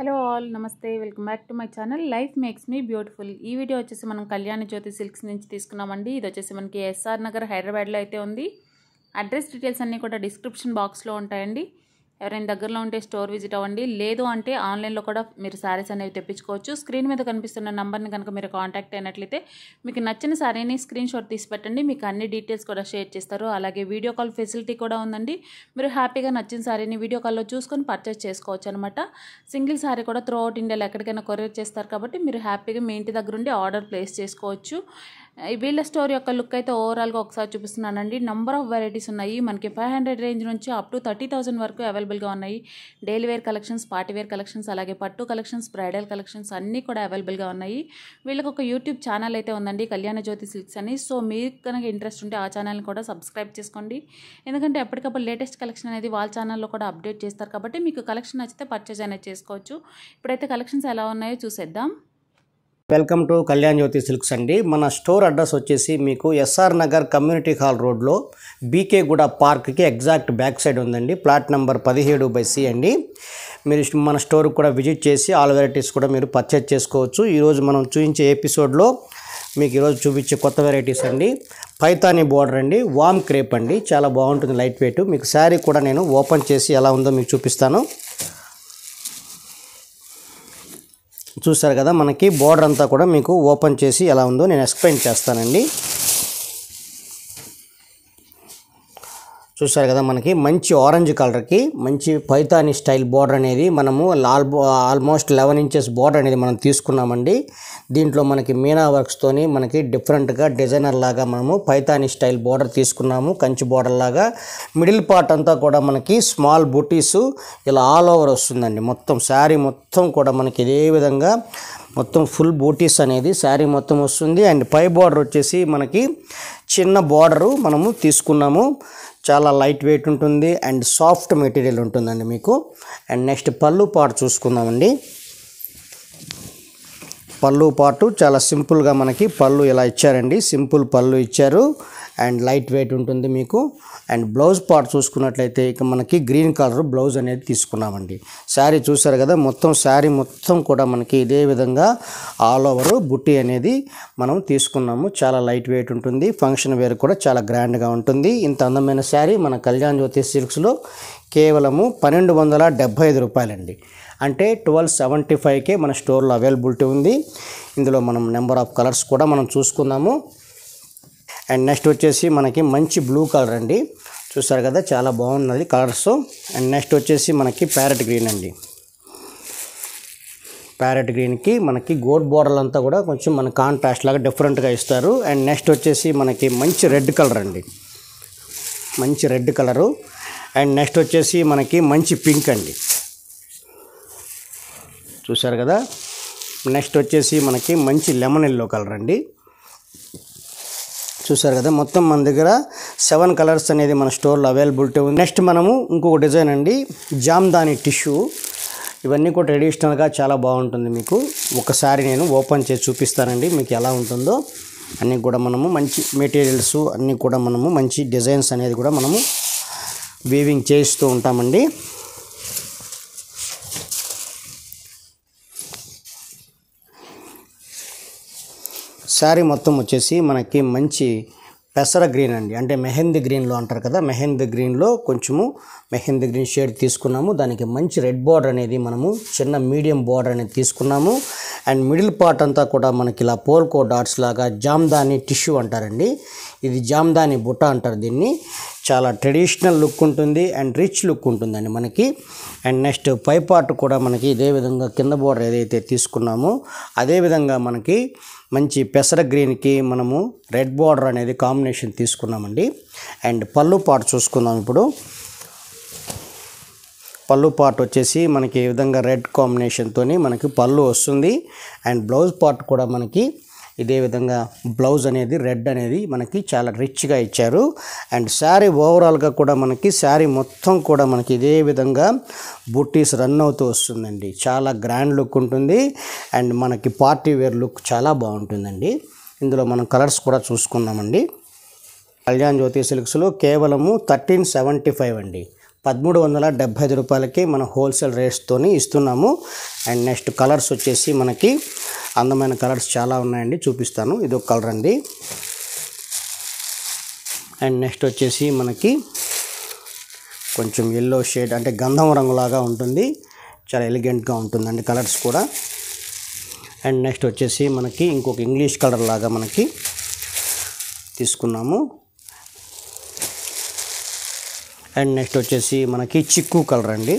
hello all నమస్తే welcome back to my channel life makes me beautiful ఈ video వచ్చేసి మనం కళ్యాణ జ్యోతి సిల్క్స్ నుంచి తీసుకున్నామండి ఇది వచ్చేసి మనకి ఎస్ఆర్ నగర్ హైదరాబాద్లో అయితే ఉంది అడ్రస్ డీటెయిల్స్ అన్నీ కూడా డిస్క్రిప్షన్ బాక్స్లో ఉంటాయండి ఎవరైనా దగ్గరలో ఉంటే స్టోర్ విజిట్ అవ్వండి లేదు అంటే ఆన్లైన్లో కూడా మీరు శారీస్ అనేవి తెప్పించుకోవచ్చు స్క్రీన్ మీద కనిపిస్తున్న నెంబర్ని కనుక మీరు కాంటాక్ట్ అయినట్లయితే మీకు నచ్చిన శారీని స్క్రీన్ షాట్ తీసి పెట్టండి మీకు అన్ని డీటెయిల్స్ కూడా షేర్ చేస్తారు అలాగే వీడియో కాల్ ఫెసిలిటీ కూడా ఉందండి మీరు హ్యాపీగా నచ్చిన శారీని వీడియో కాల్లో చూసుకొని పర్చేస్ చేసుకోవచ్చు అనమాట సింగిల్ శారీ కూడా త్రూ అవుట్ ఇండియాలో ఎక్కడికైనా కొరియర్ చేస్తారు కాబట్టి మీరు హ్యాపీగా మీ ఇంటి దగ్గర ఉండి ఆర్డర్ ప్లేస్ చేసుకోవచ్చు ఈ వీళ్ళ స్టోర్ యొక్క లుక్ అయితే ఓవరాల్గా ఒకసారి చూపిస్తున్నానండి నెంబర్ ఆఫ్ వెరైటీస్ ఉన్నాయి మనకి ఫైవ్ హండ్రెడ్ రేంజ్ నుంచి అప్ టు థర్టీ థౌసండ్ వరకు అవైలబుల్గా ఉన్నాయి daily wear collections party wear collections అలాగే పట్టు కలెక్షన్స్ బ్రైడల్ కలెక్షన్స్ అన్నీ కూడా అవైలబుల్గా ఉన్నాయి వీళ్ళకి ఒక యూట్యూబ్ ఛానల్ అయితే ఉందండి కళ్యాణ జ్యోతి సిల్క్స్ అని సో మీకు కనుక ఇంట్రెస్ట్ ఉంటే ఆ ఛానల్ని కూడా సబ్స్క్రైబ్ చేసుకోండి ఎందుకంటే ఎప్పటికప్పుడు లేటెస్ట్ కలెక్షన్ అనేది వాళ్ళ ఛానల్లో కూడా అప్డేట్ చేస్తారు కాబట్టి మీకు కలెక్షన్ నచ్చితే పర్చేజ్ అనేది చేసుకోవచ్చు ఇప్పుడైతే కలెక్షన్స్ ఎలా ఉన్నాయో చూసేద్దాం welcome to Kalyan Jyothi silks అండి మన స్టోర్ అడ్రస్ వచ్చేసి మీకు ఎస్ఆర్ నగర్ కమ్యూనిటీ హాల్ రోడ్లో బీకేగూడ పార్క్కి ఎగ్జాక్ట్ బ్యాక్ సైడ్ ఉందండి ప్లాట్ నెంబర్ పదిహేడు బై సి అండి మీరు మన స్టోర్కి కూడా విజిట్ చేసి ఆల్ వెరైటీస్ కూడా మీరు పర్చేజ్ చేసుకోవచ్చు ఈరోజు మనం చూపించే ఎపిసోడ్లో మీకు ఈరోజు చూపించే కొత్త వెరైటీస్ అండి పైతానీ బోర్డర్ అండి వామ్ క్రేప్ అండి చాలా బాగుంటుంది లైట్ వెయిట్ మీకు శారీ కూడా నేను ఓపెన్ చేసి ఎలా ఉందో మీకు చూపిస్తాను చూసారు కదా మనకి బోర్డర్ అంతా కూడా మీకు ఓపెన్ చేసి ఎలా ఉందో నేను ఎక్స్ప్లెయిన్ చేస్తానండి చూసారు కదా మనకి మంచి ఆరెంజ్ కలర్కి మంచి పైతాని స్టైల్ బోర్డర్ అనేది మనము లాల్ ఆల్మోస్ట్ లెవెన్ ఇంచెస్ బోర్డర్ అనేది మనం తీసుకున్నామండి దీంట్లో మనకి మీనా వర్క్స్తోని మనకి డిఫరెంట్గా డిజైనర్ లాగా మనము పైతాని స్టైల్ బోర్డర్ తీసుకున్నాము కంచి బోర్డర్ లాగా మిడిల్ పార్ట్ అంతా కూడా మనకి స్మాల్ బుటీస్ ఇలా ఆల్ ఓవర్ వస్తుందండి మొత్తం శారీ మొత్తం కూడా మనకి ఇదే విధంగా మొత్తం ఫుల్ బూటీస్ అనేది శారీ మొత్తం వస్తుంది అండ్ పై బార్డర్ వచ్చేసి మనకి చిన్న బార్డరు మనము తీసుకున్నాము చాలా లైట్ వెయిట్ ఉంటుంది అండ్ సాఫ్ట్ మెటీరియల్ ఉంటుందండి మీకు అండ్ నెక్స్ట్ పళ్ళు పాటు చూసుకుందామండి పళ్ళు పాటు చాలా సింపుల్గా మనకి పళ్ళు ఇలా ఇచ్చారండి సింపుల్ పళ్ళు ఇచ్చారు అండ్ లైట్ వెయిట్ ఉంటుంది మీకు అండ్ బ్లౌజ్ పార్ట్ చూసుకున్నట్లయితే ఇక మనకి గ్రీన్ కలర్ బ్లౌజ్ అనేది తీసుకున్నామండి శారీ చూసారు కదా మొత్తం శారీ మొత్తం కూడా మనకి ఇదే విధంగా ఆల్ ఓవర్ బుట్టి అనేది మనం తీసుకున్నాము చాలా లైట్ వెయిట్ ఉంటుంది ఫంక్షన్ వేర్ కూడా చాలా గ్రాండ్గా ఉంటుంది ఇంత అందమైన శారీ మన కళ్యాణ్ జ్యోతి సిల్క్స్లో కేవలము పన్నెండు వందల డెబ్భై ఐదు రూపాయలండి అంటే ట్వెల్వ్ సెవెంటీ ఫైవ్కే మన స్టోర్లో అవైలబిలిటీ ఉంది ఇందులో మనం నెంబర్ ఆఫ్ కలర్స్ కూడా మనం చూసుకుందాము అండ్ నెక్స్ట్ వచ్చేసి మనకి మంచి బ్లూ కలర్ అండి చూసారు కదా చాలా బాగున్నది కలర్స్ అండ్ నెక్స్ట్ వచ్చేసి మనకి ప్యారెట్ గ్రీన్ అండి ప్యారెట్ గ్రీన్కి మనకి గోడ్ బోర్డర్ అంతా కూడా కొంచెం మన కాంట్రాస్ట్ లాగా డిఫరెంట్గా ఇస్తారు అండ్ నెక్స్ట్ వచ్చేసి మనకి మంచి రెడ్ కలర్ అండి మంచి రెడ్ కలరు అండ్ నెక్స్ట్ వచ్చేసి మనకి మంచి పింక్ అండి చూసారు కదా నెక్స్ట్ వచ్చేసి మనకి మంచి లెమన్ ఎల్లో కలర్ అండి చూసారు కదా మొత్తం మన దగ్గర సెవెన్ కలర్స్ అనేది మన స్టోర్లో అవైలబిలిటీ ఉంది నెక్స్ట్ మనము ఇంకొక డిజైన్ అండి జామ్దాని టిష్యూ ఇవన్నీ కూడా ట్రెడిషనల్గా చాలా బాగుంటుంది మీకు ఒకసారి నేను ఓపెన్ చేసి చూపిస్తానండి మీకు ఎలా ఉంటుందో అన్నీ కూడా మనము మంచి మెటీరియల్స్ అన్నీ కూడా మనము మంచి డిజైన్స్ అనేది కూడా మనము వీవింగ్ చేస్తూ ఉంటామండి శారీ మొత్తం వచ్చేసి మనకి మంచి పెసర గ్రీన్ అండి అంటే మెహందీ గ్రీన్లో అంటారు కదా మెహందీ గ్రీన్లో కొంచెము మెహందీ గ్రీన్ షేడ్ తీసుకున్నాము దానికి మంచి రెడ్ బార్డర్ అనేది మనము చిన్న మీడియం బార్డర్ అనేది తీసుకున్నాము అండ్ మిడిల్ పార్ట్ అంతా కూడా మనకి ఇలా పోల్కో డాట్స్ లాగా జామ్దాని టిష్యూ అంటారండి ఇది జామ్దాని బుట్ట అంటారు దీన్ని చాలా ట్రెడిషనల్ లుక్ ఉంటుంది అండ్ రిచ్ లుక్ ఉంటుందండి మనకి అండ్ నెక్స్ట్ పై పార్ట్ కూడా మనకి ఇదే విధంగా కింద బోర్డర్ ఏదైతే తీసుకున్నామో అదే విధంగా మనకి మంచి పెసర గ్రీన్కి మనము రెడ్ బార్డర్ అనేది కాంబినేషన్ తీసుకున్నామండి అండ్ పళ్ళు పార్ట్ చూసుకుందాం ఇప్పుడు పళ్ళు పార్ట్ వచ్చేసి మనకి ఈ విధంగా రెడ్ కాంబినేషన్తో మనకి పళ్ళు వస్తుంది అండ్ బ్లౌజ్ పార్ట్ కూడా మనకి ఇదే విధంగా బ్లౌజ్ అనేది రెడ్ అనేది మనకి చాలా రిచ్గా ఇచ్చారు అండ్ శారీ ఓవరాల్గా కూడా మనకి శారీ మొత్తం కూడా మనకి ఇదే విధంగా బుట్టీస్ రన్ అవుతూ వస్తుందండి చాలా గ్రాండ్ లుక్ ఉంటుంది అండ్ మనకి పార్టీ వేర్ లుక్ చాలా బాగుంటుందండి ఇందులో మనం కలర్స్ కూడా చూసుకున్నామండి కళ్యాణ్ జ్యోతి సిల్క్స్లో కేవలము థర్టీన్ సెవెంటీ ఫైవ్ అండి పదమూడు వందల డెబ్బై ఐదు రూపాయలకి మన హోల్సేల్ రేట్స్తోని ఇస్తున్నాము అండ్ నెక్స్ట్ కలర్స్ వచ్చేసి మనకి అందమైన కలర్స్ చాలా ఉన్నాయండి చూపిస్తాను ఇది ఒక కలర్ అండి అండ్ నెక్స్ట్ వచ్చేసి మనకి కొంచెం ఎల్లో షేడ్ అంటే గంధం రంగులాగా ఉంటుంది చాలా ఎలిగెంట్గా ఉంటుందండి కలర్స్ కూడా అండ్ నెక్స్ట్ వచ్చేసి మనకి ఇంకొక ఇంగ్లీష్ కలర్ లాగా మనకి తీసుకున్నాము అండ్ నెక్స్ట్ వచ్చేసి మనకి చిక్కు కలర్ అండి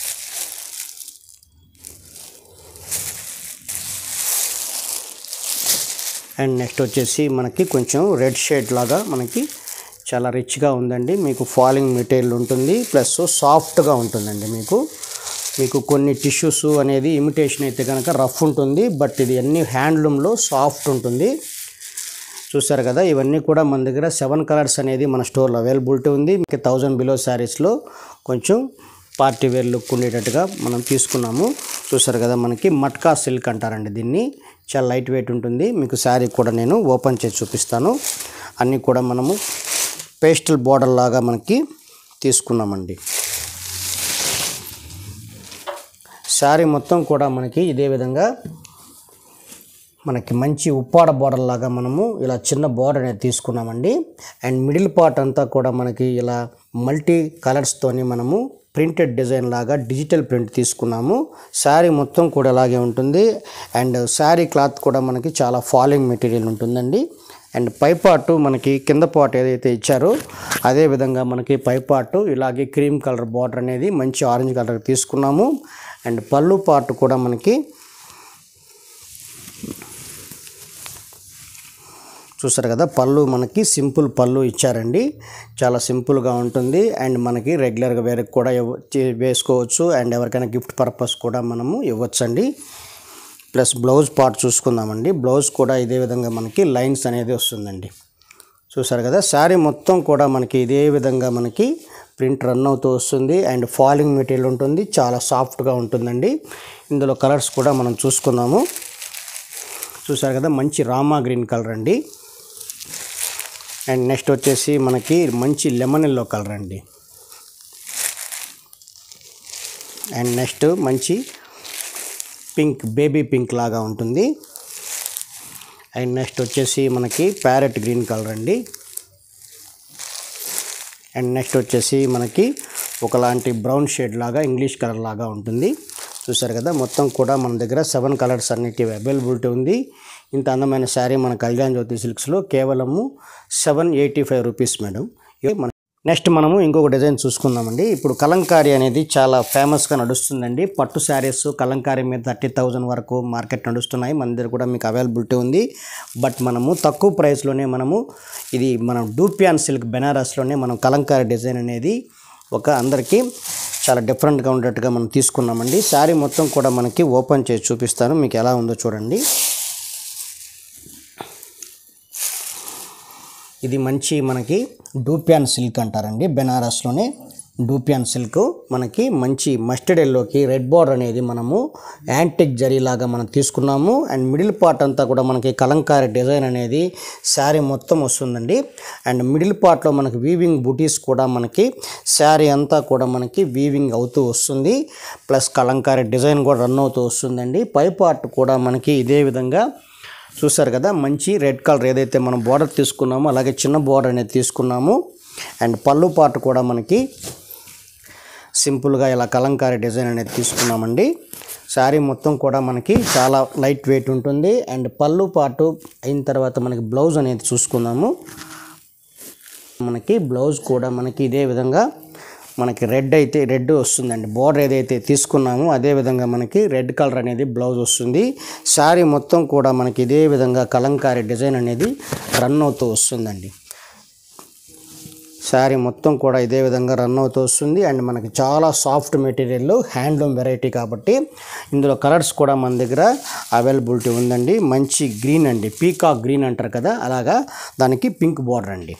అండ్ నెక్స్ట్ వచ్చేసి మనకి కొంచెం రెడ్ షేడ్ లాగా మనకి చాలా రిచ్గా ఉందండి మీకు ఫాలింగ్ మెటీరియల్ ఉంటుంది ప్లస్ సాఫ్ట్గా ఉంటుందండి మీకు మీకు కొన్ని టిష్యూస్ అనేది ఇమిటేషన్ అయితే కనుక రఫ్ ఉంటుంది బట్ ఇది అన్ని హ్యాండ్లూమ్లో సాఫ్ట్ ఉంటుంది చూసారు కదా ఇవన్నీ కూడా మన దగ్గర సెవెన్ కలర్స్ అనేది మన స్టోర్లో అవైలబిలిటీ ఉంది మీకు థౌజండ్ బిలో శారీస్లో కొంచెం పార్టీ వేర్ లుక్ ఉండేటట్టుగా మనం తీసుకున్నాము చూసారు కదా మనకి మట్కా సిల్క్ అంటారండి దీన్ని చాలా లైట్ వెయిట్ ఉంటుంది మీకు శారీ కూడా నేను ఓపెన్ చేసి చూపిస్తాను అన్నీ కూడా మనము పేస్టల్ బోర్డర్ లాగా మనకి తీసుకున్నామండి శారీ మొత్తం కూడా మనకి ఇదే విధంగా మనకి మంచి ఉప్పాడ బోర్డర్ లాగా మనము ఇలా చిన్న బోర్డర్ అనేది తీసుకున్నామండి అండ్ మిడిల్ పార్ట్ అంతా కూడా మనకి ఇలా మల్టీ కలర్స్తోని మనము ప్రింటెడ్ డిజైన్ లాగా డిజిటల్ ప్రింట్ తీసుకున్నాము శారీ మొత్తం కూడా ఇలాగే ఉంటుంది అండ్ శారీ క్లాత్ కూడా మనకి చాలా ఫాలింగ్ మెటీరియల్ ఉంటుందండి అండ్ పై పార్టు మనకి కింద పార్ట్ ఏదైతే ఇచ్చారో అదే విధంగా మనకి పై పార్టు ఇలాగే క్రీమ్ కలర్ బార్డర్ అనేది మంచి ఆరెంజ్ కలర్ తీసుకున్నాము అండ్ పళ్ళు పార్ట్ కూడా మనకి చూసారు కదా పళ్ళు మనకి సింపుల్ పళ్ళు ఇచ్చారండి చాలా సింపుల్గా ఉంటుంది అండ్ మనకి రెగ్యులర్గా వేరే కూడా ఇవ్వ- చే- వేసుకోవచ్చు అండ్ ఎవరికైనా గిఫ్ట్ పర్పస్ కూడా మనము ఇవ్వచ్చండి ప్లస్ బ్లౌజ్ పార్ట్ చూసుకుందామండి బ్లౌజ్ కూడా ఇదే విధంగా మనకి లైన్స్ అనేది వస్తుందండి చూసారు కదా శారీ మొత్తం కూడా మనకి ఇదే విధంగా మనకి ప్రింట్ రన్ అవుతూ వస్తుంది అండ్ ఫాలింగ్ మెటీరియల్ ఉంటుంది చాలా సాఫ్ట్గా ఉంటుందండి ఇందులో కలర్స్ కూడా మనం చూసుకుందాము చూసారు కదా మంచి రామా గ్రీన్ కలర్ అండి అండ్ నెక్స్ట్ వచ్చేసి మనకి మంచి లెమన్ ఎల్లో కలర్ అండి అండ్ నెక్స్ట్ మంచి పింక్ బేబీ పింక్ లాగా ఉంటుంది అండ్ నెక్స్ట్ వచ్చేసి మనకి ప్యారెట్ గ్రీన్ కలర్ అండి అండ్ నెక్స్ట్ వచ్చేసి మనకి ఒకలాంటి బ్రౌన్ షేడ్ లాగా ఇంగ్లీష్ కలర్ లాగా ఉంటుంది చూసారు కదా మొత్తం కూడా మన దగ్గర సెవెన్ కలర్స్ అన్నిటి అవైలబిలిటీ ఉంది ఇంత అందమైన శారీ మన కళ్యాణ్ జ్యోతి సిల్క్స్లో కేవలము seven eighty five rupees madam ఇవి మన నెక్స్ట్ మనము ఇంకొక డిజైన్ చూసుకుందామండి ఇప్పుడు కలంకారీ అనేది చాలా ఫేమస్గా నడుస్తుందండి పట్టు శారీస్ కలంకారీ మీద థర్టీ థౌజండ్ వరకు మార్కెట్ నడుస్తున్నాయి మన దగ్గర కూడా మీకు అవైలబిలిటీ ఉంది బట్ మనము తక్కువ ప్రైస్లోనే మనము ఇది మనం డూపియాన్ సిల్క్ బెనారస్లోనే మనం కలంకారీ డిజైన్ అనేది ఒక అందరికీ చాలా డిఫరెంట్గా ఉండేట్టుగా మనం తీసుకున్నామండి శారీ మొత్తం కూడా మనకి ఓపెన్ చేసి చూపిస్తాను మీకు ఎలా ఉందో చూడండి ఇది మంచి మనకి డూపియాన్ సిల్క్ అంటారండి బెనారస్లోనే డూపియాన్ సిల్క్ మనకి మంచి మస్టర్డ్ ఎల్లోకి రెడ్ బార్డర్ అనేది మనము యాంటిక్ జరీలాగా మనం తీసుకున్నాము అండ్ మిడిల్ పార్ట్ అంతా కూడా మనకి కలంకారీ డిజైన్ అనేది శారీ మొత్తం వస్తుందండి అండ్ మిడిల్ పార్ట్లో మనకి వీవింగ్ బుటీస్ కూడా మనకి శారీ అంతా కూడా మనకి వీవింగ్ అవుతూ వస్తుంది ప్లస్ కలంకారీ డిజైన్ కూడా రన్ అవుతూ వస్తుందండి పై పార్ట్ కూడా మనకి ఇదే విధంగా చూసారు కదా మంచి రెడ్ కలర్ ఏదైతే మనం బార్డర్ తీసుకున్నామో అలాగే చిన్న బార్డర్ అనేది తీసుకున్నాము అండ్ పళ్ళు పార్ట్ కూడా మనకి సింపుల్గా ఇలా కలంకారీ డిజైన్ అనేది తీసుకున్నామండి శారీ మొత్తం కూడా మనకి చాలా లైట్ వెయిట్ ఉంటుంది అండ్ పళ్ళు పాటు అయిన తర్వాత మనకి బ్లౌజ్ అనేది చూసుకుందాము మనకి బ్లౌజ్ కూడా మనకి ఇదే విధంగా మనకి రెడ్ అయితే రెడ్ వస్తుందండి బోర్డర్ ఏదైతే తీసుకున్నామో అదే విధంగా మనకి రెడ్ కలర్ అనేది బ్లౌజ్ వస్తుంది శారీ మొత్తం కూడా మనకి ఇదే విధంగా కలంకారీ డిజైన్ అనేది రన్ అవుతూ వస్తుందండి శారీ మొత్తం కూడా ఇదే విధంగా రన్ అవుతూ వస్తుంది అండ్ మనకి చాలా సాఫ్ట్ మెటీరియల్ హ్యాండ్లూమ్ వెరైటీ కాబట్టి ఇందులో కలర్స్ కూడా మన దగ్గర అవైలబిలిటీ ఉందండి మంచి గ్రీన్ అండి పీకాక్ గ్రీన్ అంటారు కదా అలాగా దానికి పింక్ బార్డర్ అండి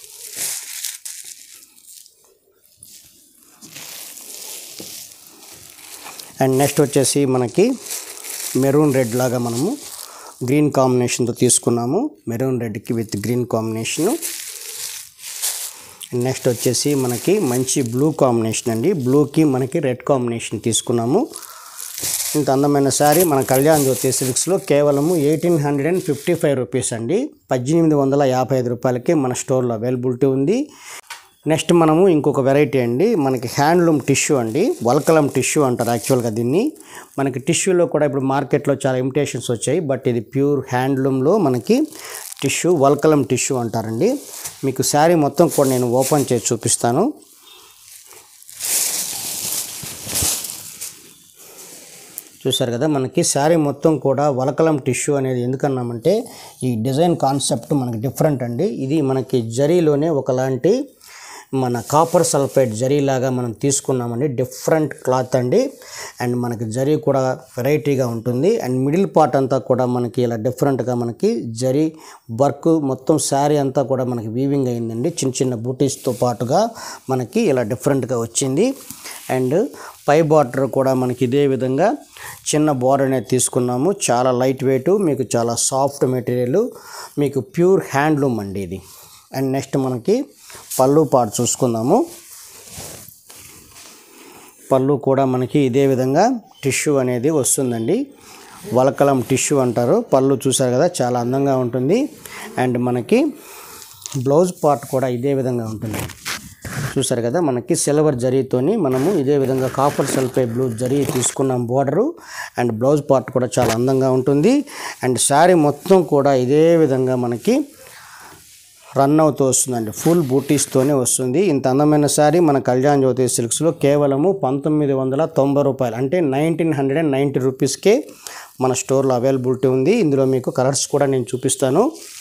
అండ్ నెక్స్ట్ వచ్చేసి మనకి మెరూన్ రెడ్ లాగా మనము గ్రీన్ కాంబినేషన్తో తీసుకున్నాము మెరూన్ రెడ్కి విత్ గ్రీన్ కాంబినేషను నెక్స్ట్ వచ్చేసి మనకి మంచి బ్లూ కాంబినేషన్ అండి బ్లూకి మనకి రెడ్ కాంబినేషన్ తీసుకున్నాము ఇంత అందమైన శారీ మన కళ్యాణ్ జ్యోతి సిల్క్స్లో కేవలము eighteen hundred and fifty five rupees అండి పద్దెనిమిది వందల యాభై ఐదు రూపాయలకి మన స్టోర్లో అవైలబిలిటీ ఉంది నెక్స్ట్ మనము ఇంకొక వెరైటీ అండి మనకి హ్యాండ్లూమ్ టిష్యూ అండి వల్కలం టిష్యూ అంటారు యాక్చువల్గా దీన్ని మనకి టిష్యూలో కూడా ఇప్పుడు మార్కెట్లో చాలా ఇమిటేషన్స్ వచ్చాయి బట్ ఇది ప్యూర్ హ్యాండ్లూమ్లో మనకి టిష్యూ వల్కలం టిష్యూ అంటారండి మీకు శారీ మొత్తం కూడా నేను ఓపెన్ చేసి చూపిస్తాను చూసారు కదా మనకి శారీ మొత్తం కూడా వలకలం టిష్యూ అనేది ఎందుకన్నామంటే ఈ డిజైన్ కాన్సెప్ట్ మనకి డిఫరెంట్ అండి ఇది మనకి జరీలోనే ఒకలాంటి మన కాపర్ సల్ఫేట్ జరీలాగా మనం తీసుకున్నామండి డిఫరెంట్ క్లాత్ అండి అండ్ మనకి జరీ కూడా వెరైటీగా ఉంటుంది అండ్ మిడిల్ పార్ట్ అంతా కూడా మనకి ఇలా డిఫరెంట్గా మనకి జరీ వర్క్ మొత్తం శారీ అంతా కూడా మనకి వీవింగ్ అయిందండి చిన్న చిన్న బూటీస్తో పాటుగా మనకి ఇలా డిఫరెంట్గా వచ్చింది అండ్ పై బార్డర్ కూడా మనకి ఇదే విధంగా చిన్న బార్డర్ అనేది తీసుకున్నాము చాలా లైట్ వెయిట్ మీకు చాలా సాఫ్ట్ మెటీరియల్ మీకు ప్యూర్ హ్యాండ్లూమ్ అండి ఇది అండ్ నెక్స్ట్ మనకి పళ్ళు పాటు చూసుకుందాము పళ్ళు కూడా మనకి ఇదే విధంగా టిష్యూ అనేది వస్తుందండి వలకలం టిష్యూ అంటారు పళ్ళు చూసారు కదా చాలా అందంగా ఉంటుంది అండ్ మనకి బ్లౌజ్ పార్ట్ కూడా ఇదే విధంగా ఉంటుంది చూసారు కదా మనకి సిల్వర్ జరీతోని మనము ఇదే విధంగా కాపర్ సల్ఫేట్ బ్లూ జరీ తీసుకున్నాం బోర్డరు అండ్ బ్లౌజ్ పార్ట్ కూడా చాలా అందంగా ఉంటుంది అండ్ శారీ మొత్తం కూడా ఇదే విధంగా మనకి రన్ అవుతూ వస్తుందండి ఫుల్ బూటీస్తోనే వస్తుంది ఇంత అందమైన శారీ మన కళ్యాణ్ జ్యోతి సిల్క్స్లో కేవలము పంతొమ్మిది వందల తొంభై రూపాయలు అంటే నైన్టీన్ హండ్రెడ్ అండ్ నైంటీ రూపీస్కే మన స్టోర్లో అవైలబిలిటీ ఉంది ఇందులో మీకు కలర్స్ కూడా నేను చూపిస్తాను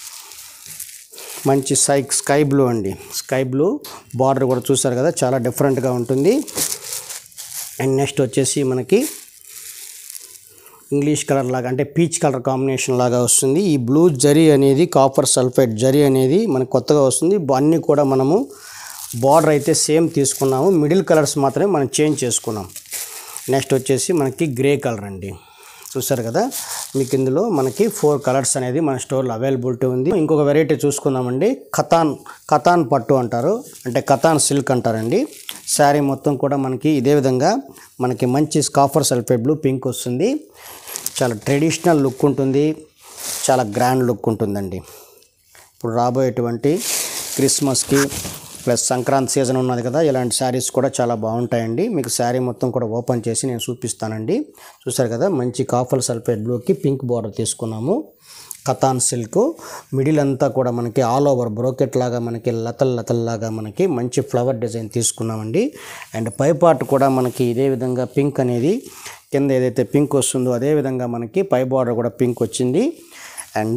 మంచి సై స్కై బ్లూ అండి స్కై బ్లూ బార్డర్ కూడా చూసారు కదా చాలా డిఫరెంట్గా ఉంటుంది అండ్ నెక్స్ట్ వచ్చేసి మనకి ఇంగ్లీష్ కలర్ లాగా అంటే పీచ్ కలర్ కాంబినేషన్ లాగా వస్తుంది ఈ బ్లూ జరీ అనేది కాపర్ సల్ఫేట్ జరీ అనేది మనకు కొత్తగా వస్తుంది అన్నీ కూడా మనము బార్డర్ అయితే సేమ్ తీసుకున్నాము మిడిల్ కలర్స్ మాత్రమే మనం చేంజ్ చేసుకున్నాం నెక్స్ట్ వచ్చేసి మనకి గ్రే కలర్ అండి చూసారు కదా మీకు ఇందులో మనకి ఫోర్ కలర్స్ అనేది మన స్టోర్లో అవైలబిలిటీ ఉంది ఇంకొక వెరైటీ చూసుకుందామండి కథాన్ కథాన్ పట్టు అంటారు అంటే కథాన్ సిల్క్ అంటారండి శారీ మొత్తం కూడా మనకి ఇదే విధంగా మనకి మంచి కాఫర్ సల్ఫేట్ బ్లూ పింక్ వస్తుంది చాలా ట్రెడిషనల్ లుక్ ఉంటుంది చాలా గ్రాండ్ లుక్ ఉంటుందండి ఇప్పుడు రాబోయేటువంటి క్రిస్మస్కి ప్లస్ సంక్రాంతి సీజన్ ఉన్నది కదా ఇలాంటి శారీస్ కూడా చాలా బాగుంటాయండి మీకు శారీ మొత్తం కూడా ఓపెన్ చేసి నేను చూపిస్తానండి చూసారు కదా మంచి కాఫర్ సల్ఫేట్ బ్లూకి పింక్ బార్డర్ తీసుకున్నాము కథాన్ సిల్క్ మిడిల్ అంతా కూడా మనకి ఆల్ ఓవర్ బ్రోకెట్ లాగా మనకి లతల్ లతల్ లాగా మనకి మంచి ఫ్లవర్ డిజైన్ తీసుకున్నామండి అండ్ పై పార్ట్ కూడా మనకి ఇదే విధంగా పింక్ అనేది కింద ఏదైతే పింక్ వస్తుందో అదే విధంగా మనకి పై బార్డర్ కూడా పింక్ వచ్చింది అండ్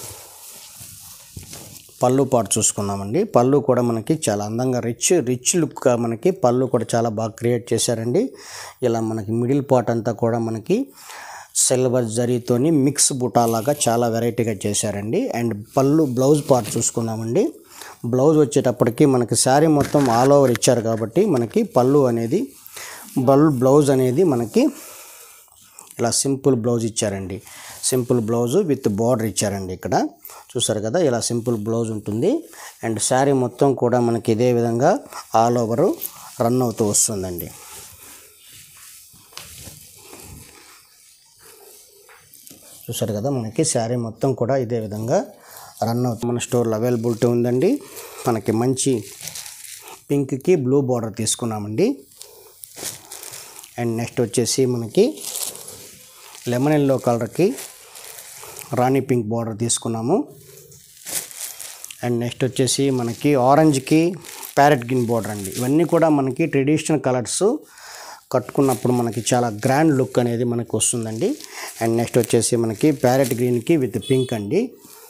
పళ్ళు పాటు చూసుకున్నామండి పళ్ళు కూడా మనకి చాలా అందంగా రిచ్ రిచ్ లుక్గా మనకి పళ్ళు కూడా చాలా బాగా క్రియేట్ చేశారండి ఇలా మనకి మిడిల్ పార్ట్ అంతా కూడా మనకి సిల్వర్ జరీతోని మిక్స్ బుటాలాగా చాలా వెరైటీగా చేశారండి అండ్ పళ్ళు బ్లౌజ్ పార్ట్ చూసుకున్నామండి బ్లౌజ్ వచ్చేటప్పటికి మనకి శారీ మొత్తం ఆల్ ఓవర్ ఇచ్చారు కాబట్టి మనకి పళ్ళు అనేది బల్ బ్లౌజ్ అనేది మనకి ఇలా సింపుల్ బ్లౌజ్ ఇచ్చారండి సింపుల్ బ్లౌజ్ విత్ బార్డర్ ఇచ్చారండి ఇక్కడ చూసారు కదా ఇలా సింపుల్ బ్లౌజ్ ఉంటుంది అండ్ శారీ మొత్తం కూడా మనకి ఇదే విధంగా ఆల్ ఓవర్ రన్ అవుతూ వస్తుందండి చూసారు కదా మనకి శారీ మొత్తం కూడా ఇదే విధంగా రన్ అవుతుంది మన స్టోర్లో అవైలబిలిటీ ఉందండి మనకి మంచి పింక్కి బ్లూ బార్డర్ తీసుకున్నామండి అండ్ నెక్స్ట్ వచ్చేసి మనకి లెమన్ ఎల్లో కలర్కి రాణి పింక్ బార్డర్ తీసుకున్నాము అండ్ నెక్స్ట్ వచ్చేసి మనకి ఆరెంజ్కి ప్యారెట్ గ్రీన్ బార్డర్ అండి ఇవన్నీ కూడా మనకి ట్రెడిషనల్ కలర్స్ కట్టుకున్నప్పుడు మనకి చాలా గ్రాండ్ లుక్ అనేది మనకు వస్తుందండి అండ్ నెక్స్ట్ వచ్చేసి మనకి ప్యారెట్ గ్రీన్కి విత్ పింక్ అండి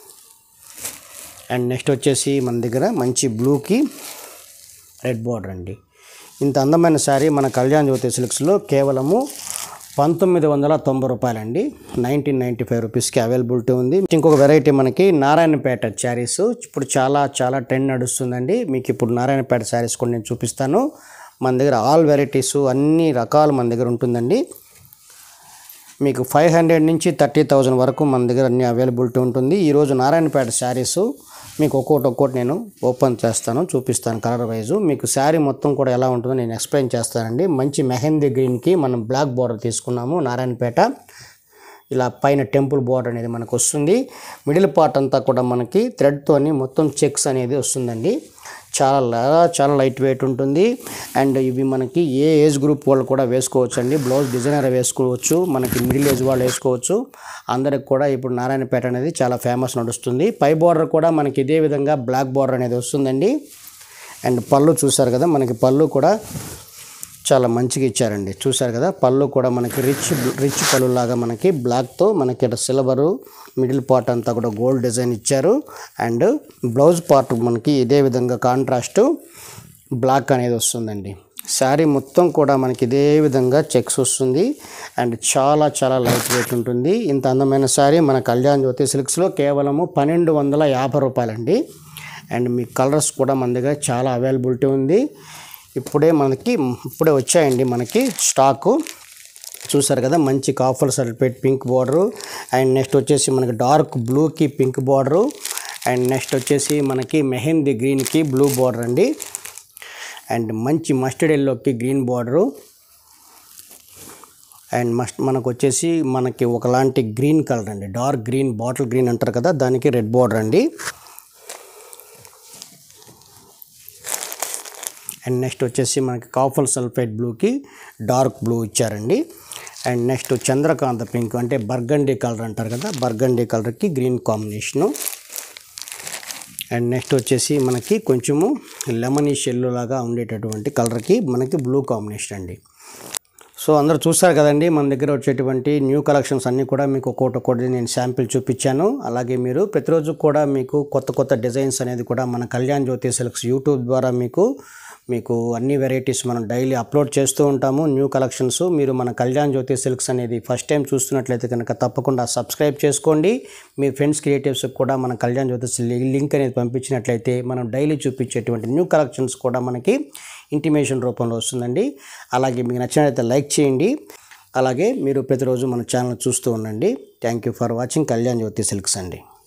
అండ్ నెక్స్ట్ వచ్చేసి మన దగ్గర మంచి బ్లూకి రెడ్ బార్డర్ అండి ఇంత అందమైన శారీ మన కళ్యాణ్ జ్యోతి సిల్క్స్లో కేవలము పంతొమ్మిది వందల తొంభై రూపాయలండి నైన్టీన్ నైంటీ ఫైవ్ రూపీస్కి అవైలబిలిటీ ఉంది ఇంకొక వెరైటీ మనకి నారాయణపేట శారీస్ ఇప్పుడు చాలా చాలా ట్రెండ్ నడుస్తుందండి మీకు ఇప్పుడు నారాయణపేట శారీస్ కూడా నేను చూపిస్తాను మన దగ్గర ఆల్ వెరైటీస్ అన్ని రకాలు మన దగ్గర ఉంటుందండి మీకు ఫైవ్ హండ్రెడ్ నుంచి థర్టీ థౌజండ్ వరకు మన దగ్గర అన్ని అవైలబిలిటీ ఉంటుంది ఈరోజు నారాయణపేట శారీస్ మీకు ఒక్కోటి ఒక్కోటి నేను ఓపెన్ చేస్తాను చూపిస్తాను కలర్ వైజు మీకు శారీ మొత్తం కూడా ఎలా ఉంటుందో నేను ఎక్స్ప్లెయిన్ చేస్తానండి మంచి మెహందీ గ్రీన్కి మనం బ్లాక్ బార్డర్ తీసుకున్నాము నారాయణపేట ఇలా పైన టెంపుల్ బోర్డర్ అనేది మనకు వస్తుంది మిడిల్ పార్ట్ అంతా కూడా మనకి థ్రెడ్తోని మొత్తం చెక్స్ అనేది వస్తుందండి చాలా లా- చాలా లైట్ వెయిట్ ఉంటుంది అండ్ ఇవి మనకి ఏ ఏజ్ గ్రూప్ వాళ్ళు కూడా వేసుకోవచ్చు అండి బ్లౌజ్ డిజైనర్ వేసుకోవచ్చు మనకి మిడిల్ ఏజ్ వాళ్ళు వేసుకోవచ్చు అందరికి కూడా ఇప్పుడు నారాయణపేట అనేది చాలా ఫేమస్ నడుస్తుంది పై బార్డర్ కూడా మనకి ఇదే విధంగా బ్లాక్ బార్డర్ అనేది వస్తుందండి అండ్ పళ్ళు చూసారు కదా మనకి పళ్ళు కూడా చాలా మంచిగా ఇచ్చారండి చూసారు కదా పళ్ళు కూడా మనకి రిచ్ రిచ్ పళ్ళు లాగా మనకి బ్లాక్తో మనకి ఇక్కడ సిల్వరు మిడిల్ పార్ట్ అంతా కూడా గోల్డ్ డిజైన్ ఇచ్చారు అండ్ బ్లౌజ్ పార్ట్ మనకి ఇదే విధంగా కాంట్రాస్ట్ బ్లాక్ అనేది వస్తుందండి శారీ మొత్తం కూడా మనకి ఇదే విధంగా చెక్స్ వస్తుంది అండ్ చాలా చాలా లైట్ వెయిట్ ఉంటుంది ఇంత అందమైన శారీ మన కళ్యాణ్ జ్యోతి సిల్క్స్లో కేవలము పన్నెండు వందల యాభై రూపాయలండి అండ్ మీ కలర్స్ కూడా మన దగ్గర చాలా అవైలబిలిటీ ఉంది ఇప్పుడే మనకి ఇప్పుడే వచ్చాయండి మనకి స్టాకు చూసారు కదా మంచి copper sulphate pink border and next వచ్చేసి మనకి డార్క్ బ్లూకి పింక్ బార్డరు అండ్ నెక్స్ట్ వచ్చేసి మనకి మెహందీ గ్రీన్కి బ్లూ బార్డర్ అండి అండ్ మంచి మస్టర్డ్ ఎల్లోకి గ్రీన్ బార్డరు అండ్ మస్ట్ మనకు వచ్చేసి మనకి ఒకలాంటి గ్రీన్ కలర్ అండి డార్క్ గ్రీన్ బాటిల్ గ్రీన్ అంటారు కదా దానికి రెడ్ బార్డర్ అండి అండ్ నెక్స్ట్ వచ్చేసి మనకి కాఫర్ సల్ఫేట్ బ్లూకి డార్క్ బ్లూ ఇచ్చారండి అండ్ నెక్స్ట్ చంద్రకాంత పింక్ అంటే బర్గండీ కలర్ అంటారు కదా బర్గండీ కలర్కి గ్రీన్ కాంబినేషను అండ్ నెక్స్ట్ వచ్చేసి మనకి కొంచెము లెమనిష్ ఎల్లో లాగా ఉండేటటువంటి కలర్కి మనకి బ్లూ కాంబినేషన్ అండి సో అందరూ చూస్తారు కదండి మన దగ్గర వచ్చేటువంటి న్యూ కలెక్షన్స్ అన్నీ కూడా మీకు ఒక్కొక్కటి ఒక్కొక్కటి నేను శాంపిల్ చూపించాను అలాగే మీరు ప్రతిరోజు కూడా మీకు కొత్త కొత్త డిజైన్స్ అనేది కూడా మన కళ్యాణ్ జ్యోతి సిల్క్స్ యూట్యూబ్ ద్వారా మీకు మీకు అన్ని వెరైటీస్ మనం డైలీ అప్లోడ్ చేస్తూ ఉంటాము న్యూ కలెక్షన్స్ మీరు మన కళ్యాణ్ జ్యోతి సిల్క్స్ అనేది ఫస్ట్ టైం చూస్తున్నట్లయితే కనుక తప్పకుండా సబ్స్క్రైబ్ చేసుకోండి మీ ఫ్రెండ్స్ క్రియేటివ్స్కి కూడా మన కళ్యాణ్ జ్యోతి లింక్ అనేది పంపించినట్లయితే మనం డైలీ చూపించేటువంటి న్యూ కలెక్షన్స్ కూడా మనకి ఇంటిమేషన్ రూపంలో వస్తుందండి అలాగే మీకు నచ్చినట్లయితే లైక్ చేయండి అలాగే మీరు ప్రతిరోజు మన ఛానల్ చూస్తూ ఉండండి thank you for watching Kalyan Jyothi silks అండి